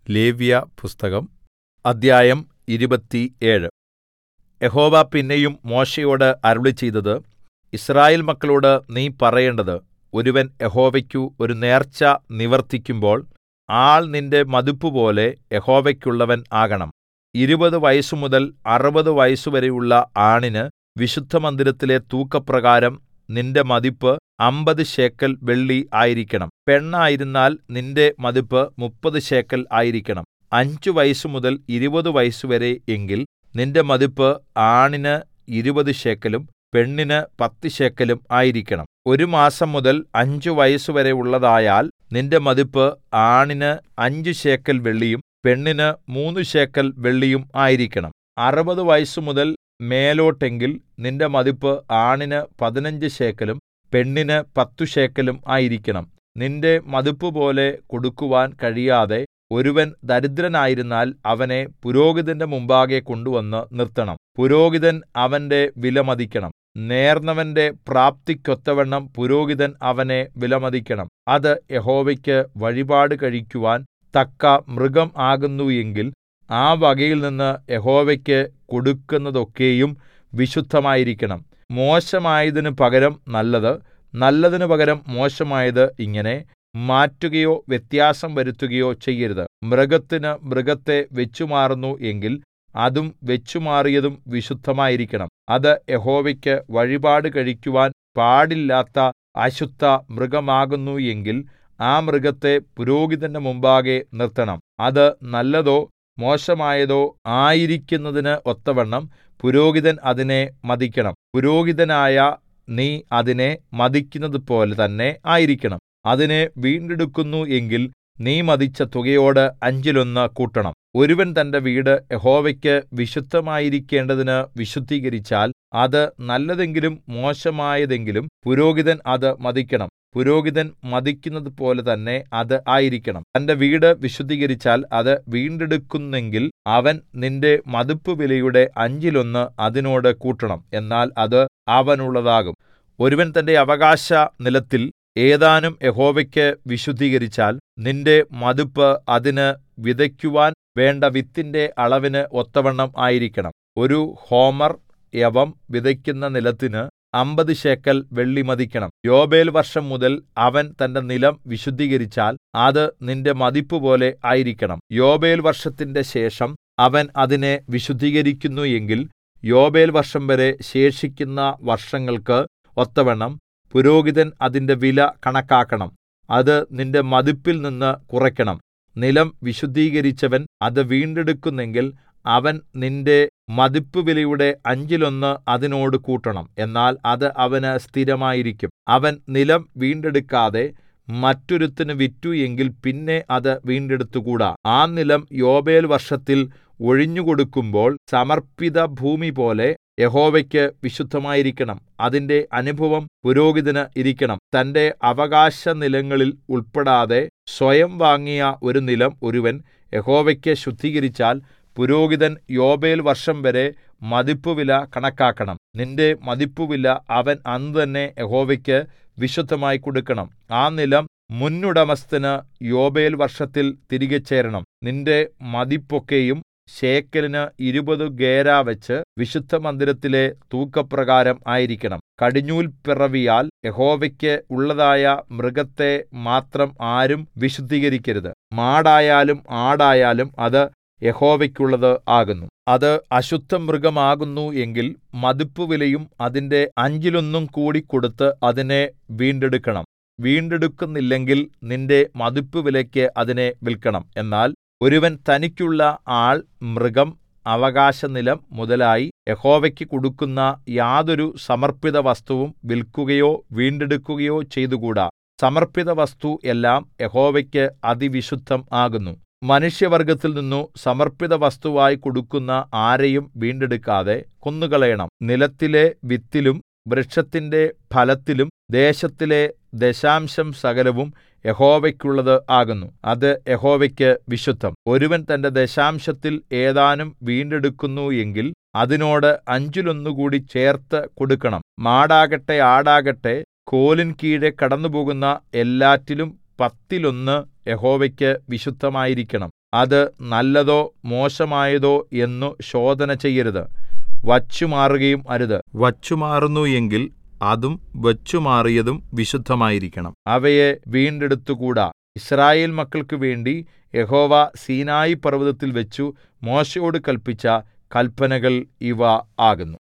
ലേവ്യപുസ്തകം അദ്ധ്യായം ഇരുപത്തിയേഴ് യഹോവ പിന്നെയും മോശെയോട് അരുളിച്ചെയ്തത് യിസ്രായേൽ മക്കളോട് നീ പറയേണ്ടത് ഒരുവൻ യഹോവയ്ക്ക് ഒരു നേർച്ച നിവർത്തിക്കുമ്പോൾ ആൾ നിന്റെ മതിപ്പുപോലെ യഹോവയ്ക്കുള്ളവൻ ആകണം ഇരുപത് വയസ്സുമുതൽ അറുപത് വയസ്സുവരെയുള്ള ആണിന് വിശുദ്ധമന്ദിരത്തിലെ തൂക്കപ്രകാരം നിന്റെ മതിപ്പ് അമ്പത് ശേക്കെൽ വെള്ളി ആയിരിക്കണം പെണ്ണായിരുന്നാൽ നിന്റെ മതിപ്പ് മുപ്പത് ശേക്കെൽ ആയിരിക്കണം അഞ്ച് വയസ്സുമുതൽ ഇരുപത് വയസ്സുവരെ എങ്കിൽ നിന്റെ മതിപ്പ് ആണിന് ഇരുപത് ശേക്കെലും പെണ്ണിന് പത്ത് ശേക്കെലും ആയിരിക്കണം ഒരു മാസം മുതൽ അഞ്ച് വയസ്സുവരെ ഉള്ളതായാൽ നിന്റെ മതിപ്പ് ആണിന് അഞ്ച് ശേക്കെൽ വെള്ളിയും പെണ്ണിന് മൂന്ന് ശേക്കെൽ വെള്ളിയും ആയിരിക്കണം അറുപത് വയസ്സുമുതൽ മേലോട്ടെങ്കിൽ നിന്റെ മതിപ്പ് ആണിന് പതിനഞ്ച് ശേക്കെലും പെണ്ണിന് പത്തു ശേക്കെലും ആയിരിക്കണം നിന്റെ മതിപ്പുപോലെ കൊടുക്കുവാൻ കഴിയാതെ ഒരുവൻ ദരിദ്രനായിരുന്നാൽ അവനെ പുരോഹിതന്റെ മുമ്പാകെ കൊണ്ടുവന്ന് നിർത്തണം പുരോഹിതൻ അവന്റെ വിലമതിക്കണം നേർന്നവന്റെ പ്രാപ്തിക്കൊത്തവണ്ണം പുരോഹിതൻ അവനെ വിലമതിക്കണം അത് യഹോവയ്ക്ക് വഴിപാട് കഴിക്കുവാൻ തക്ക മൃഗം ആകുന്നു എങ്കിൽ ആ വകയിൽനിന്ന് യഹോവയ്ക്ക് കൊടുക്കുന്നതൊക്കെയും വിശുദ്ധമായിരിക്കണം മോശമായതിനു പകരം നല്ലത് നല്ലതിനു പകരം മോശമായത് ഇങ്ങനെ മാറ്റുകയോ വ്യത്യാസം വരുത്തുകയോ ചെയ്യരുത് മൃഗത്തിന് മൃഗത്തെ വെച്ചുമാറുന്നു എങ്കിൽ അതും വെച്ചുമാറിയതും വിശുദ്ധമായിരിക്കണം അത് യഹോവയ്ക്ക് വഴിപാട് കഴിക്കുവാൻ പാടില്ലാത്ത അശുദ്ധ മൃഗമാകുന്നു എങ്കിൽ ആ മൃഗത്തെ പുരോഹിതന്റെ മുമ്പാകെ നിർത്തണം അത് നല്ലതോ മോശമായതോ ആയിരിക്കുന്നതിന് ഒത്തവണ്ണം പുരോഹിതൻ അതിനെ മതിക്കണം പുരോഹിതനായ നീ അതിനെ മതിക്കുന്നതുപോലെ തന്നെ ആയിരിക്കണം അതിനെ വീണ്ടെടുക്കുന്നു എങ്കിൽ നീ മതിച്ച തുകയോട് അഞ്ചിലൊന്ന് കൂട്ടണം ഒരുവൻ തന്റെ വീട് യഹോവയ്ക്ക് വിശുദ്ധമായിരിക്കേണ്ടതിന് വിശുദ്ധീകരിച്ചാൽ അത് നല്ലതെങ്കിലും മോശമായതെങ്കിലും പുരോഹിതൻ അത് മതിക്കണം പുരോഹിതൻ മതിക്കുന്നതുപോലെ തന്നെ അത് ആയിരിക്കണം തന്റെ വീട് വിശുദ്ധീകരിച്ചാൽ അത് വീണ്ടെടുക്കുന്നെങ്കിൽ അവൻ നിന്റെ മതിപ്പുവിലയുടെ അഞ്ചിലൊന്ന് അതിനോട് കൂട്ടണം എന്നാൽ അത് അവനുള്ളതാകും ഒരുവൻ തന്റെ അവകാശ നിലത്തിൽ ഏതാനും യഹോവയ്ക്ക് വിശുദ്ധീകരിച്ചാൽ നിന്റെ മതിപ്പ് അതിന് വിതയ്ക്കുവാൻ വേണ്ട വിത്തിന്റെ അളവിന് ഒത്തവണ്ണം ആയിരിക്കണം ഒരു ഹോമർ യവം വിതയ്ക്കുന്ന നിലത്തിന് അമ്പത് ശേക്കൽ വെള്ളി മതിക്കണം യോബേൽ വർഷം മുതൽ അവൻ തന്റെ നിലം വിശുദ്ധീകരിച്ചാൽ അത് നിന്റെ മതിപ്പുപോലെ ആയിരിക്കണം യോബേൽ വർഷത്തിന്റെ ശേഷം അവൻ അതിനെ വിശുദ്ധീകരിക്കുന്നു എങ്കിൽ യോബേൽ വർഷം വരെ ശേഷിക്കുന്ന വർഷങ്ങൾക്ക് ഒത്തവണ്ണം പുരോഹിതൻ അതിന്റെ വില കണക്കാക്കണം അത് നിന്റെ മതിപ്പിൽ നിന്ന് കുറയ്ക്കണം നിലം വിശുദ്ധീകരിച്ചവൻ അത് വീണ്ടെടുക്കുന്നെങ്കിൽ അവൻ നിന്റെ മതിപ്പുവിലയുടെ അഞ്ചിലൊന്ന് അതിനോട് കൂട്ടണം എന്നാൽ അത് അവന് സ്ഥിരമായിരിക്കും അവൻ നിലം വീണ്ടെടുക്കാതെ മറ്റൊരുത്തന് വിറ്റു എങ്കിൽ പിന്നെ അത് വീണ്ടെടുത്തുകൂടാ ആ നിലം യോബേൽ വർഷത്തിൽ ഒഴിഞ്ഞുകൊടുക്കുമ്പോൾ സമർപ്പിത ഭൂമി പോലെ യഹോവയ്ക്ക് വിശുദ്ധമായിരിക്കണം അതിന്റെ അനുഭവം പുരോഹിതന് ഇരിക്കണം തന്റെ അവകാശ നിലങ്ങളിൽ ഉൾപ്പെടാതെ സ്വയം വാങ്ങിയ ഒരു നിലം ഒരുവൻ യഹോവയ്ക്ക് ശുദ്ധീകരിച്ചാൽ പുരോഹിതൻ യോബേൽ വർഷം വരെ മതിപ്പുവില കണക്കാക്കണം നിന്റെ മതിപ്പുവില അവൻ അന്ന് തന്നെ യഹോവയ്ക്ക് വിശുദ്ധമായി കൊടുക്കണം ആ നിലം മുന്നുടമസ്ഥന് യോബേൽ വർഷത്തിൽ തിരികെ ചേരണം നിന്റെ മതിപ്പൊക്കെയും ശേക്കലിന് ഇരുപത് ഗേരാ വെച്ച് വിശുദ്ധമന്ദിരത്തിലെ തൂക്കപ്രകാരം ആയിരിക്കണം കടിഞ്ഞൂൽ പിറവിയാൽ യഹോവയ്ക്ക് ഉള്ളതായ മൃഗത്തെ മാത്രം ആരും വിശുദ്ധീകരിക്കരുത് മാടായാലും ആടായാലും അത് യഹോവയ്ക്കുള്ളത് ആകുന്നു അത് അശുദ്ധ മൃഗമാകുന്നു എങ്കിൽ മതിപ്പുവിലയും അതിന്റെ അഞ്ചിലൊന്നും കൂടി കൊടുത്ത് അതിനെ വീണ്ടെടുക്കണം വീണ്ടെടുക്കുന്നില്ലെങ്കിൽ നിന്റെ മതിപ്പുവിലയ്ക്ക് അതിനെ വിൽക്കണം എന്നാൽ ഒരുവൻ തനിക്കുള്ള ആൾ മൃഗം അവകാശനിലം മുതലായി യഹോവയ്ക്ക് കൊടുക്കുന്ന യാതൊരു സമർപ്പിത വസ്തുവും വിൽക്കുകയോ വീണ്ടെടുക്കുകയോ ചെയ്തുകൂടാ സമർപ്പിത വസ്തു എല്ലാം യഹോവയ്ക്ക് അതിവിശുദ്ധം ആകുന്നു മനുഷ്യവർഗത്തിൽ നിന്നു സമർപ്പിത വസ്തുവായി കൊടുക്കുന്ന ആരെയും വീണ്ടെടുക്കാതെ കൊന്നുകളയണം നിലത്തിലെ വിത്തിലും വൃക്ഷത്തിന്റെ ഫലത്തിലും ദേശത്തിലെ ദശാംശം സകലവും യഹോവയ്ക്കുള്ളത് ആകുന്നു അത് യഹോവയ്ക്ക് വിശുദ്ധം ഒരുവൻ തന്റെ ദശാംശത്തിൽ ഏതാനും വീണ്ടെടുക്കുന്നു എങ്കിൽ അതിനോട് അഞ്ചിലൊന്നുകൂടി ചേർത്ത് കൊടുക്കണം മാടാകട്ടെ ആടാകട്ടെ കോലിൻ കീഴെ കടന്നുപോകുന്ന എല്ലാറ്റിലും പത്തിലൊന്ന് യഹോവയ്ക്ക് വിശുദ്ധമായിരിക്കണം അത് നല്ലതോ മോശമായതോ എന്നു ശോധന ചെയ്യരുത് വച്ചുമാറുകയും അരുത് വച്ചുമാറുന്നു എങ്കിൽ അതും വച്ചുമാറിയതും വിശുദ്ധമായിരിക്കണം അവയെ വീണ്ടെടുത്തുകൂടാ യിസ്രായേൽ മക്കൾക്ക് വേണ്ടി യഹോവ സീനായി പർവ്വതത്തിൽ വെച്ചു മോശെയോട് കല്പിച്ച കല്പനകൾ ഇവ ആകുന്നു